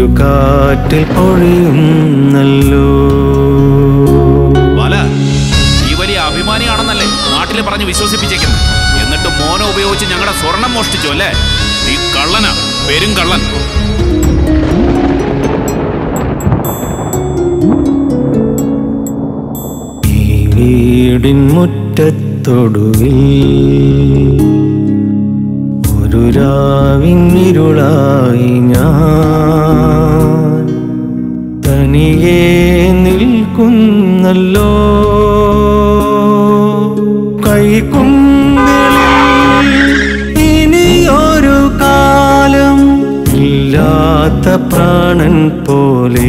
ഒരു കാറ്റിൽ പൊഴിയുന്നല്ലോ ബാല ഈ വലിയ അഭിമാനിയാണെന്നല്ലേ നാട്ടില് പറഞ്ഞ് വിശ്വസിപ്പിച്ചേക്കുന്നത് എന്നിട്ട് മോനെ ഉപയോഗിച്ച് ഞങ്ങളുടെ സ്വർണം മോഷ്ടിച്ചു അല്ലേ ഈ കള്ളനാ പെരും കള്ളൻ ഈ വീടിൻ മുറ്റത്തൊടുവിൽ ഒരു രാവിന്നിരുളായി ഞാൻ തനിയെ നിൽക്കുന്നല്ലോ കൈക്കുമ്പിളിൽ ഇനിയൊരു കാലം ഇല്ലാത്ത പ്രാണൻ പോലെ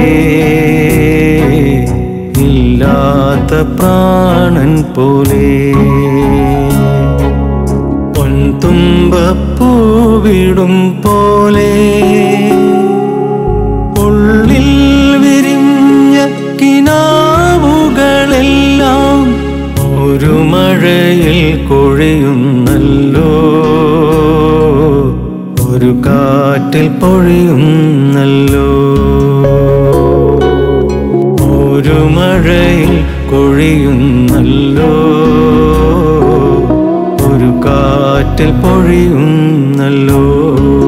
ഇല്ലാത്ത പ്രാണൻ പോലെ പൊൻതുമ്പപ്പൂവിടും പോലെ ഉള്ളിൽ വിരിഞ്ഞ കിനാവുകളെല്ലാം ഒരു മഴയിൽ കൊഴിയുന്നല്ലോ ഒരു കാറ്റിൽ പൊഴിയുന്നല്ലോ ഒരു മഴയിൽ കൊഴിയുന്നല്ലോ ഒരു കാറ്റിൽ പൊഴിയുന്നല്ലോ